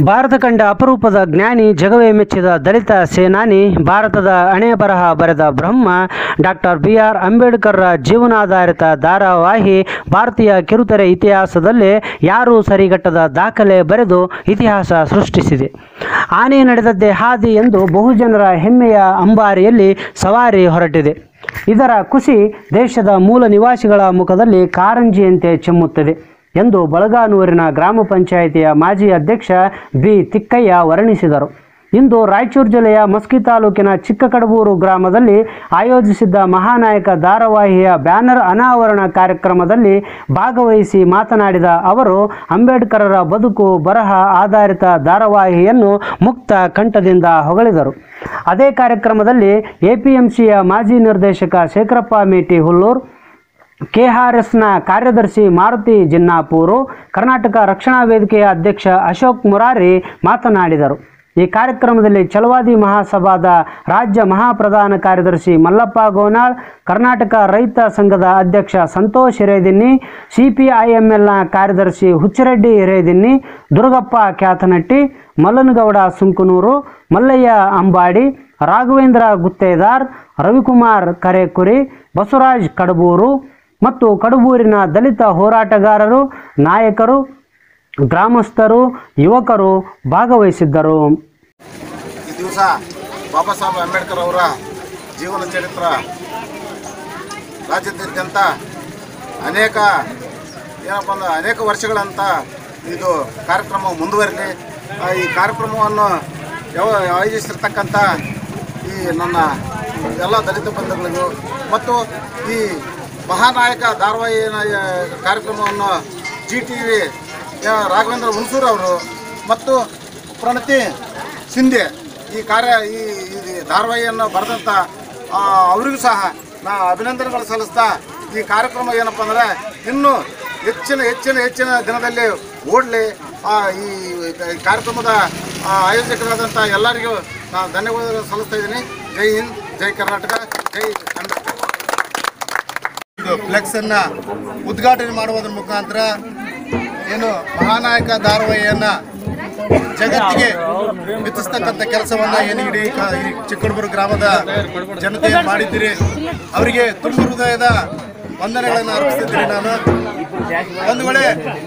ಭಾರತ ಕಂಡ ಅಪರೂಪದ ಜ್ಞಾನಿ ಜಗವೇ ಮೆಚ್ಚಿದ ದಲಿತ ಸೇನಾನಿ ಭಾರತದ ಹಣೆ ಬರಹ ಬರೆದ ಬ್ರಹ್ಮ ಡಾಕ್ಟರ್ ಬಿ ಆರ್ ಅಂಬೇಡ್ಕರ್ರ ಜೀವನಾಧಾರಿತ ಧಾರಾವಾಹಿ ಭಾರತೀಯ ಕಿರುತೆರೆ ಇತಿಹಾಸದಲ್ಲಿ ಯಾರೂ ಸರಿಗಟ್ಟದ ದಾಖಲೆ ಬರೆದು ಇತಿಹಾಸ ಸೃಷ್ಟಿಸಿದೆ ಆನೆ ನಡೆದದ್ದೇ ಹಾದಿ ಎಂದು ಬಹುಜನರ ಹೆಮ್ಮೆಯ ಅಂಬಾರಿಯಲ್ಲಿ ಸವಾರಿ ಹೊರಟಿದೆ ಇದರ ಖುಷಿ ದೇಶದ ಮೂಲ ನಿವಾಸಿಗಳ ಮುಖದಲ್ಲಿ ಕಾರಂಜಿಯಂತೆ ಚೆಮ್ಮುತ್ತದೆ ಎಂದು ಬಳಗಾನೂರಿನ ಗ್ರಾಮ ಪಂಚಾಯಿತಿಯ ಮಾಜಿ ಅಧ್ಯಕ್ಷ ಬಿ ತಿಕ್ಕಯ್ಯ ವರ್ಣಿಸಿದರು ಇಂದು ರಾಯಚೂರು ಜಿಲ್ಲೆಯ ಮಸ್ಕಿ ತಾಲೂಕಿನ ಚಿಕ್ಕಕಡಬೂರು ಗ್ರಾಮದಲ್ಲಿ ಆಯೋಜಿಸಿದ್ದ ಮಹಾನಾಯಕ ಧಾರಾವಾಹಿಯ ಬ್ಯಾನರ್ ಅನಾವರಣ ಕಾರ್ಯಕ್ರಮದಲ್ಲಿ ಭಾಗವಹಿಸಿ ಮಾತನಾಡಿದ ಅವರು ಅಂಬೇಡ್ಕರರ ಬದುಕು ಬರಹ ಆಧಾರಿತ ಧಾರಾವಾಹಿಯನ್ನು ಮುಕ್ತ ಕಂಠದಿಂದ ಹೊಗಳಿದರು ಅದೇ ಕಾರ್ಯಕ್ರಮದಲ್ಲಿ ಎಪಿಎಂಸಿಯ ಮಾಜಿ ನಿರ್ದೇಶಕ ಶೇಖರಪ್ಪ ಮೇಟಿ ಹುಲ್ಲೂರು ಕೆಆರ್ಎಸ್ನ ಕಾರ್ಯದರ್ಶಿ ಮಾರುತಿ ಜಿನ್ನಾಪೂರು ಕರ್ನಾಟಕ ರಕ್ಷಣಾ ವೇದಿಕೆಯ ಅಧ್ಯಕ್ಷ ಅಶೋಕ್ ಮುರಾರಿ ಮಾತನಾಡಿದರು ಈ ಕಾರ್ಯಕ್ರಮದಲ್ಲಿ ಛಲವಾದಿ ಮಹಾಸಭಾದ ರಾಜ್ಯ ಮಹಾಪ್ರಧಾನ ಕಾರ್ಯದರ್ಶಿ ಮಲ್ಲಪ್ಪ ಗೋನಾಳ್ ಕರ್ನಾಟಕ ರೈತ ಸಂಘದ ಅಧ್ಯಕ್ಷ ಸಂತೋಷ್ ಹಿರೇದಿನ್ನಿ ಸಿಪಿಐಎಂಎಲ್ನ ಕಾರ್ಯದರ್ಶಿ ಹುಚ್ಚರೆಡ್ಡಿ ಹಿರೇದಿನ್ನಿ ದುರ್ಗಪ್ಪ ಕ್ಯಾತನಟ್ಟಿ ಮಲ್ಲನಗೌಡ ಸುಂಕನೂರು ಮಲ್ಲಯ್ಯ ಅಂಬಾಡಿ ರಾಘವೇಂದ್ರ ಗುತ್ತೇದಾರ್ ರವಿಕುಮಾರ್ ಕರೇಕುರಿ ಬಸವರಾಜ್ ಕಡಬೂರು ಮತ್ತು ಕಡಬೂರಿನ ದಲಿತ ಹೋರಾಟಗಾರರು ನಾಯಕರು ಗ್ರಾಮಸ್ಥರು ಯುವಕರು ಭಾಗವಹಿಸಿದ್ದರು ಈ ದಿವಸ ಬಾಬಾ ಸಾಹೇಬ್ ಅಂಬೇಡ್ಕರ್ ಅವರ ಜೀವನ ಚರಿತ್ರ ರಾಜ್ಯಾದ್ಯಂತ ಅನೇಕ ಏನಪ್ಪ ಅಂದ್ರೆ ಅನೇಕ ವರ್ಷಗಳಂತ ಇದು ಕಾರ್ಯಕ್ರಮ ಮುಂದುವರಿಲಿ ಆ, ಈ ಕಾರ್ಯಕ್ರಮವನ್ನು ಯಾವ ಆಯೋಜಿಸಿರ್ತಕ್ಕಂಥ ಈ ನನ್ನ ಎಲ್ಲ ದಲಿತ ಬಂಧುಗಳಿಗೂ ಮತ್ತು ಈ ಮಹಾನಾಯಕ ಧಾರಾವಾಹಿಯ ಆ, ಕಾರ್ಯಕ್ರಮವನ್ನು Zee T V Raghavendra Hunsur ಅವರು ಮತ್ತು ಪ್ರಣತಿ ಸಿಂಧೆ ಈ ಕಾರ್ಯ ಈ ಈ ಧಾರಾವಾಹಿಯನ್ನು ಬರೆದಂಥ ಆ, ಅವರಿಗೂ ಸಹ ನಾ ಅಭಿನಂದನೆಗಳು ಸಲ್ಲಿಸ್ತಾ ಈ ಕಾರ್ಯಕ್ರಮ ಏನಪ್ಪ ಅಂದರೆ ಇನ್ನೂ ಹೆಚ್ಚಿನ ಹೆಚ್ಚಿನ ಹೆಚ್ಚಿನ ದಿನದಲ್ಲಿ ಓಡಲಿ ಈ ಕಾರ್ಯಕ್ರಮದ ಆ, ಆಯೋಜಕರಾದಂಥ ಎಲ್ಲರಿಗೂ ನಾನು ಧನ್ಯವಾದ ಸಲ್ಲಿಸ್ತಾ ಇದ್ದೀನಿ ಜೈ ಹಿಂದ್ ಜೈ ಕರ್ನಾಟಕ ಜೈ ಅಂಬೇಡ್ಕರ್ ಇದು ಫ್ಲೆಕ್ಸ್ ಅನ್ನ ಉದ್ಘಾಟನೆ ಮಾಡುವುದರ ಮುಖಾಂತರ ಏನು ಮಹಾನಾಯಕ ಧಾರಾವಾಹಿಯನ್ನ ಜಗತ್ತಿಗೆ ಮೆಚ್ಚಿಸ್ತಕ್ಕಂಥ ಕೆಲಸವನ್ನ ಏನು ಇಡೀ ಕ- ಈ ಚಿಕ್ಕಡಬೂರು ಗ್ರಾಮದ ಜನತೆ ಮಾಡಿದ್ದೀರಿ ಅವರಿಗೆ ತುಂಬ ಹೃದಯದ ವಂದನೆಗಳನ್ನು ಅರ್ಪಿಸ್ತಿದ್ದೀನಿ ನಾನು ಒಂದು ವೇಳೆ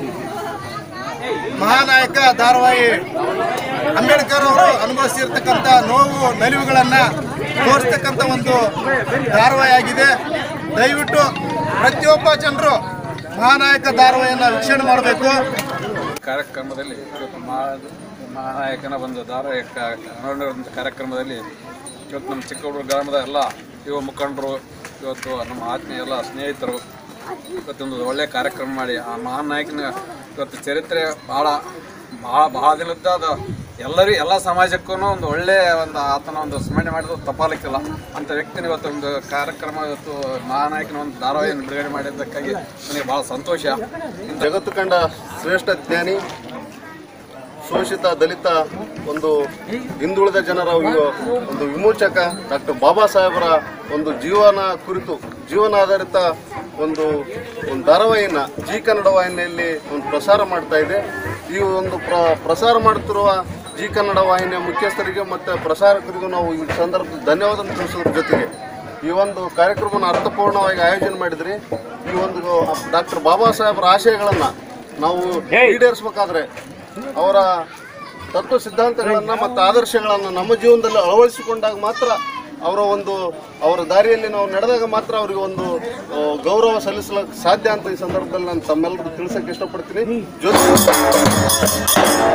ಮಹಾನಾಯಕ ಧಾರಾವಾಹಿ ಅಂಬೇಡ್ಕರ್ ಅವರು ಅನುಭವಿಸಿರ್ತಕ್ಕಂಥ ನೋವು ನಲಿವುಗಳನ್ನ ತೋರಿಸ್ತಕ್ಕಂಥ ಒಂದು ಧಾರಾವಾಹಿ ಆಗಿದೆ ದಯವಿಟ್ಟು ಪ್ರತಿಯೊಬ್ಬ ಜನರು ಮಹಾನಾಯಕ ಧಾರಾವಾಹಿಯನ್ನು ವೀಕ್ಷಣೆ ಮಾಡಬೇಕು ಕಾರ್ಯಕ್ರಮದಲ್ಲಿ ಇವತ್ತು ಮಹಾ ಮಹಾನಾಯಕನ ಒಂದು ಧಾರಾವಾಹಿಕ ಅನಾವರಣಗೊಂಡ ಕಾರ್ಯಕ್ರಮದಲ್ಲಿ ಇವತ್ತು ನಮ್ಮ ಚಿಕ್ಕಬಳ್ಳೂರು ಗ್ರಾಮದ ಎಲ್ಲ ಯುವ ಮುಖಂಡರು ಇವತ್ತು ನಮ್ಮ ಆತ್ಮೀಯ ಎಲ್ಲ ಸ್ನೇಹಿತರು ಇವತ್ತೊಂದು ಒಳ್ಳೆಯ ಕಾರ್ಯಕ್ರಮ ಮಾಡಿ ಆ ಮಹಾನಾಯಕನ ಇವತ್ತು ಚರಿತ್ರೆ ಭಾಳ ಭಾಳ ಭಾಳ ದಿನದ ಅದು ಎಲ್ಲರಿಗೂ ಎಲ್ಲ ಸಮಾಜಕ್ಕೂ ಒಂದು ಒಳ್ಳೆಯ ಒಂದು ಆತನ ಒಂದು ಸ್ಮರಣೆ ಮಾಡಿದ್ರು ತಪ್ಪಾಲಿಕ್ಕಿಲ್ಲ ಅಂಥ ವ್ಯಕ್ತಿನ ಇವತ್ತು ಒಂದು ಕಾರ್ಯಕ್ರಮ ಇವತ್ತು ಮಹಾನಾಯಕನ ಒಂದು ಧಾರಾವಾಹಿಯನ್ನು ಬಿಡುಗಡೆ ಮಾಡಿದ್ದಕ್ಕಾಗಿ ನನಗೆ ಭಾಳ ಸಂತೋಷ ಜಗತ್ತು ಕಂಡ ಶ್ರೇಷ್ಠ ಜ್ಞಾನಿ ಶೋಷಿತ ದಲಿತ ಒಂದು ಹಿಂದುಳಿದ ಜನರ ವಿ- ಒಂದು ವಿಮೋಚಕ ಡಾಕ್ಟರ್ ಬಾಬಾ ಸಾಹೇಬರ ಒಂದು ಜೀವನ ಕುರಿತು ಜೀವನಾಧಾರಿತ ಒಂದು ಒಂದು ಧಾರಾವಾಹಿನ ಜಿ ಕನ್ನಡ ವಾಹಿನಿಯಲ್ಲಿ ಒಂದು ಪ್ರಸಾರ ಮಾಡ್ತಾ ಇದೆ ಈ ಒಂದು ಪ್ರ ಪ್ರಸಾರ ಮಾಡುತ್ತಿರುವ ಜಿ ಕನ್ನಡ ವಾಹಿನಿಯ ಮುಖ್ಯಸ್ಥರಿಗೆ ಮತ್ತು ಪ್ರಸಾರಕರಿಗೂ ನಾವು ಈ ಸಂದರ್ಭದಲ್ಲಿ ಧನ್ಯವಾದ ತಿಳಿಸೋದ್ರ ಜೊತೆಗೆ ಈ ಒಂದು ಕಾರ್ಯಕ್ರಮನ ಅರ್ಥಪೂರ್ಣವಾಗಿ ಆಯೋಜನೆ ಮಾಡಿದ್ರಿ ಈ ಒಂದು ಡಾಕ್ಟರ್ ಬಾಬಾ ಸಾಹೇಬರ ಆಶಯಗಳನ್ನು ನಾವು ಈಡೇರಿಸಬೇಕಾದ್ರೆ ಅವರ ತತ್ವ ಸಿದ್ಧಾಂತಗಳನ್ನು ಮತ್ತು ಆದರ್ಶಗಳನ್ನು ನಮ್ಮ ಜೀವನದಲ್ಲಿ ಅಳವಡಿಸಿಕೊಂಡಾಗ ಮಾತ್ರ ಅವರ ಒಂದು ಅವರ ದಾರಿಯಲ್ಲಿ ನಾವು ನಡೆದಾಗ ಮಾತ್ರ ಅವರಿಗೆ ಒಂದು ಆ, ಗೌರವ ಸಲ್ಲಿಸಲಿಕ್ಕೆ ಸಾಧ್ಯ ಅಂತ ಈ ಸಂದರ್ಭದಲ್ಲಿ ನಾನು ತಮ್ಮೆಲ್ಲರೂ ತಿಳಿಸಕ್ಕೆ ಇಷ್ಟಪಡ್ತೀನಿ ಜೊತೆ